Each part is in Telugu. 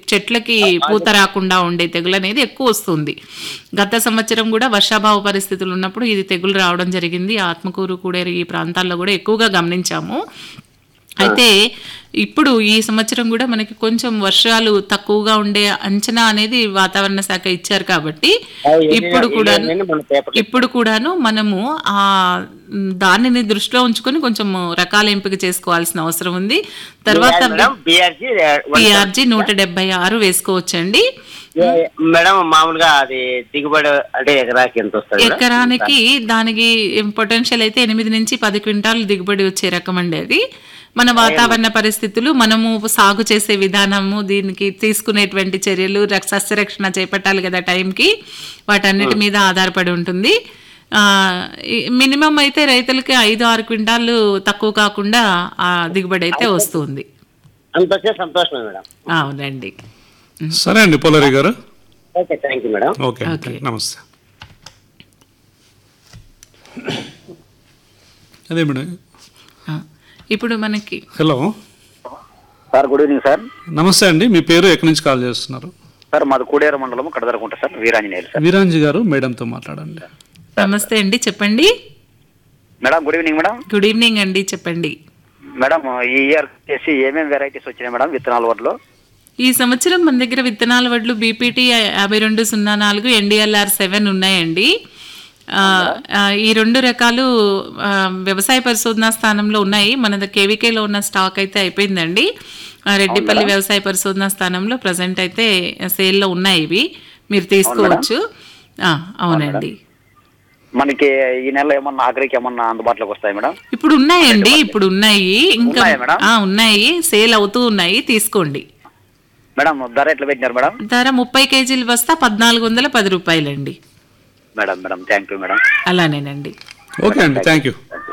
చెట్లకి పూత రాకుండా ఉండే తెగులు అనేది ఎక్కువ వస్తుంది గత సంవత్సరం కూడా వర్షాభావ పరిస్థితులు ఉన్నప్పుడు ఇది తెగులు రావడం జరిగింది ఆత్మకూరు కూడేరు ఈ ప్రాంతాల్లో కూడా ఎక్కువగా గమనించాము అయితే ఇప్పుడు ఈ సంవత్సరం కూడా మనకి కొంచెం వర్షాలు తక్కువగా ఉండే అంచనా అనేది వాతావరణ శాఖ ఇచ్చారు కాబట్టి ఇప్పుడు కూడా మన పేపర్ ఇప్పుడు కూడాను మనము ఆ మ్, దానిని దృష్టిలో ఉంచుకొని కొంచెం రకాల ఎంపిక చేసుకోవాల్సిన అవసరం ఉంది తర్వాత మేడం బిఆర్జీ పిఆర్జీ నూట డెబ్బై ఆరు వేసుకోవచ్చండి మేడం మామూలుగా అది దిగుబడి అంటే ఎకరాకి ఎంత వస్తుంది మేడం? ఎకరానికి దానికి పొటెన్షియల్ అయితే ఎనిమిది నుంచి పది క్వింటాలు దిగుబడి వచ్చే రకం అండి అది మన వాతావరణ పరిస్థితులు మనము సాగు చేసే విధానము దీనికి తీసుకునేటువంటి చర్యలు రక్ష- సస్యరక్షణ చేపట్టాలి కదా టైంకి వాటన్నిటి మీద ఆధారపడి ఉంటుంది ఆ, ఈ- మినిమం అయితే రైతులకి ఐదు ఆరు క్వింటాలు తక్కువ కాకుండా ఆ దిగుబడి అయితే వస్తుంది అంత వచ్చే సంతోషమే మేడం అవునండి సరే అండి పుల్లరి గారు okay thank you madam okay okay. నమస్తే అదే మేడం ఆ, ఇప్పుడు మనకి hello sir good evening sir నమస్తే అండి మీ పేరు ఎక్కడి నుంచి కాల్ చేస్తున్నారు సార్ మాది కూడేరు మండలం కడదరకుంట సార్ వీరాంజనేయులు సార్ వీరాంజీ గారు మేడంతో మాట్లాడండి నమస్తే అండి చెప్పండి madam good evening madam good evening అండి చెప్పండి మేడం ఈ ఇయర్ వచ్చేసి ఏమేమి వెరైటీస్ వచ్చినాయి మేడం విత్తనాల వడ్లు ఈ సంవత్సరం మన దగ్గర విత్తనాల వడ్లు బీపీటీ యాభై రెండు సున్నా నాలుగు ఎన్డీఎల్ఆర్ సెవెన్ ఉన్నాయండి ఆ, ఆ, ఈ రెండు రకాలు ఆ, వ్యవసాయ పరిశోధనా స్థానంలో ఉన్నాయి మన కేవీకేలో ఉన్న స్టాక్ అయితే అయిపోయిందండి ఆ, రెడ్డిపల్లి వ్యవసాయ పరిశోధనా స్థానంలో ప్రజెంట్ అయితే సేల్లో ఉన్నాయి ఇవి మీరు తీసుకోవచ్చు ఆ, అవునండి మనకి ఈ నెల ఏమన్నా ఆఖరికి ఏమన్నా అందుబాటులోకి వస్తాయి మేడం ఇప్పుడు ఉన్నాయండి ఇప్పుడు ఉన్నాయి ఇంకా ఉన్నాయా మేడం? ఆ, ఉన్నాయి సేల్ అవుతూ ఉన్నాయి తీసుకోండి మేడం ధర ఎట్లా పెట్టినారు మేడం ధర ముప్పై కేజీలు బస్తా పద్నాలుగు వందల పది రూపాయలండి madam madam thank you madam అలానేనండి ఓకే అండి థ్యాంక్ యూ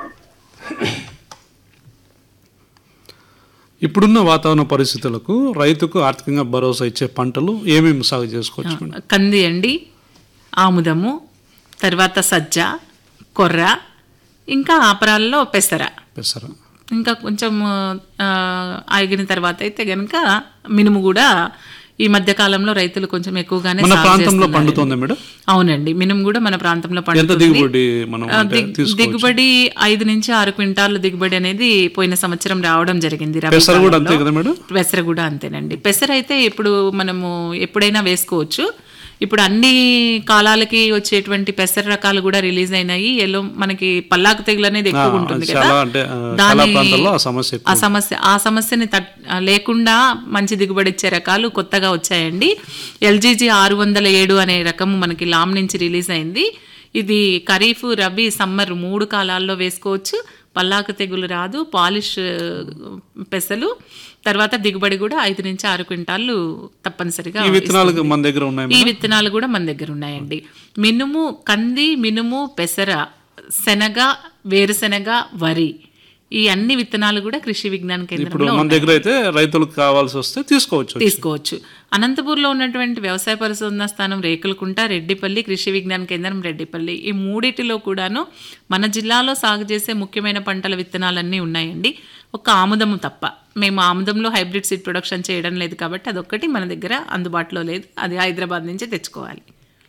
ఇప్పుడున్న వాతావరణ పరిస్థితులకు రైతుకు ఆర్థికంగా భరోసా ఇచ్చే పంటలు ఏమేమి సాగు చేసుకోవచ్చు మేడం కంది అండి ఆముదము తర్వాత సజ్జ కొర్ర ఇంకా ఆపరాల్లో పెసర పెసర ఇంకా కొంచెం ఆ, ఆగిన తర్వాత అయితే గనుక మినుము కూడా ఈ మధ్య కాలంలో రైతులు కొంచెం ఎక్కువగానే మన సాగు ప్రాంతంలో చేస్తున్నారండి. పండుతోందా మేడం అవునండి మినుము కూడా మన ప్రాంతంలో ఎంత పండుతుంది దిగుబడి మనం ఆ, అంటే దిగ్- తీసుకోవచ్చు దిగుబడి ఐదు నుంచి ఆరు క్వింటాల దిగుబడి అనేది పోయిన సంవత్సరం రావడం జరిగింది రబీ పెసర కూడా అంతే కాలంలో. కదా మేడం పెసర కూడా అంతేనండి పెసర అయితే ఇప్పుడు మనము ఎప్పుడైనా వేసుకోవచ్చు ఇప్పుడు అన్ని కాలాలకి వచ్చేటువంటి పెసర రకాలు కూడా రిలీజ్ అయినాయి ఎల్లో మనకి పల్లాకు తెగులు అనేది ఎక్కువ ఉంటుంది కదా చాలా అంటే ఆ, చాలా ప్రాంతాల్లో ఆ సమస్య ఎక్కువ ఆ సమస్య ఆ సమస్యని తట్ ఆ, లేకుండా మంచి దిగుబడి ఇచ్చే రకాలు కొత్తగా వచ్చాయండి ఎల్జీజీ ఆరు వందల ఏడు అనే రకము మనకి లామ్ నుంచి రిలీజ్ అయింది ఇది ఖరీఫ్ రబీ సమ్మర్ మూడు కాలాల్లో వేసుకోవచ్చు పల్లాకు తెగులు రాదు పాలిష్ ఆ, పెసలు తర్వాత దిగుబడి కూడా ఐదు నుంచి ఆరు క్వింటాళ్ళు తప్పనిసరిగా ఈ విత్తనాలు మన దగ్గర ఉన్నాయి ఈ విత్తనాలు కూడా మన దగ్గర ఉన్నాయండి మినుము కంది మినుము పెసర శనగ వేరుశెనగ వరి ఈ అన్ని విత్తనాలు కూడా కృషి విజ్ఞాన ఇప్పుడు కేంద్రంలో మన దగ్గర అయితే రైతులకు కావాల్సి వస్తే తీసుకోవచ్చు తీసుకోవచ్చు అనంతపూర్లో ఉన్నటువంటి వ్యవసాయ పరిశోధన స్థానం రేకులకుంట రెడ్డిపల్లి కృషి విజ్ఞాన కేంద్రం రెడ్డిపల్లి ఈ మూడిటిలో కూడాను మన జిల్లాలో సాగు చేసే ముఖ్యమైన పంటల విత్తనాలన్నీ ఉన్నాయండి ఒక ఆముదము తప్ప మేము ఆముదంలో హైబ్రిడ్ సీడ్ ప్రొడక్షన్ చేయడం లేదు కాబట్టి అదొక్కటి మన దగ్గర అందుబాటులో లేదు అది హైదరాబాద్ నుంచే తెచ్చుకోవాలి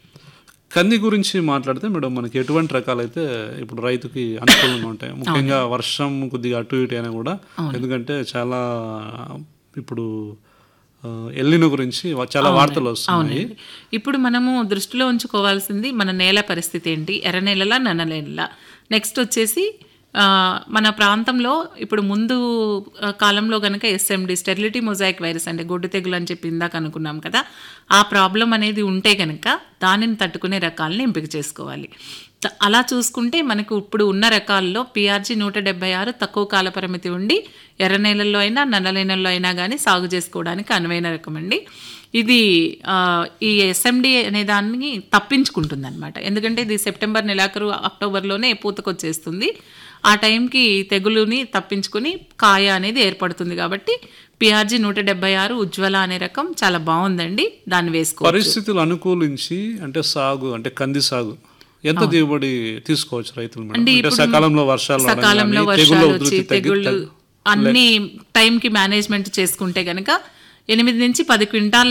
కంది గురించి మాట్లాడితే మేడం మనకి ఎటువంటి రకాలైతే ఇప్పుడు రైతుకి అనుకూలంగా ఉంటాయి ముఖ్యంగా వర్షం కొద్దిగా అటు ఇటు అయినా కూడా ఎందుకంటే చాలా ఇప్పుడు ఆ, ఎల్లిన గురించి వా- చాలా వార్తలు వస్తున్నాయి అవునండి ఇప్పుడు మనము దృష్టిలో ఉంచుకోవాల్సింది మన నేల పరిస్థితి ఏంటి ఎర్ర నేలలా నల్ల నేలలా నెక్స్ట్ వచ్చేసి ఆ, మన ప్రాంతంలో ఇప్పుడు ముందు ఆ, కాలంలో కనుక ఎస్ఎండి స్టెరిలిటీ మొజాయిక్ వైరస్ అంటే గొడ్డు తెగులు అని చెప్పి ఇందాక అనుకున్నాం కదా ఆ ప్రాబ్లం అనేది ఉంటే కనుక దానిని తట్టుకునే రకాలని ఎంపిక చేసుకోవాలి త- అలా చూసుకుంటే మనకు ఇప్పుడు ఉన్న రకాల్లో పిఆర్జీ నూట డెబ్బై ఆరు తక్కువ కాల పరిమితి ఉండి ఎర్ర నేలల్లో అయినా నల్ల నేలల్లో అయినా కానీ సాగు చేసుకోవడానికి అనువైన రకం అండి ఇది ఆ, ఈ ఎస్ఎండి అనే దాన్ని తప్పించుకుంటుంది అనమాట ఎందుకంటే ఇది సెప్టెంబర్ నెలాఖరు అక్టోబర్లోనే పూతకొచ్చేస్తుంది ఆ టైంకి తెగులుని తప్పించుకుని కాయ అనేది ఏర్పడుతుంది కాబట్టి పిఆర్జీ నూట డెబ్బై ఆరు ఉజ్వల అనే రకం చాలా బాగుందండి దాన్ని వేసుకో పరిస్థితులు అనుకూలించి అంటే సాగు అంటే కంది సాగు ఎంత దిగుబడి తీసుకోవచ్చు రైతులు మేడం అంటే సకాలంలో వర్షాలు రావడం సకాలంలో కానీ, తెగుళ్ళ వర్షాలు ఉధృతి వచ్చి తగ్గి- తెగుళ్ళు తగ్గి- అన్ని టైంకి మేనేజ్మెంట్ చేసుకుంటే గనక ఎనిమిది నుంచి పది క్వింటాల్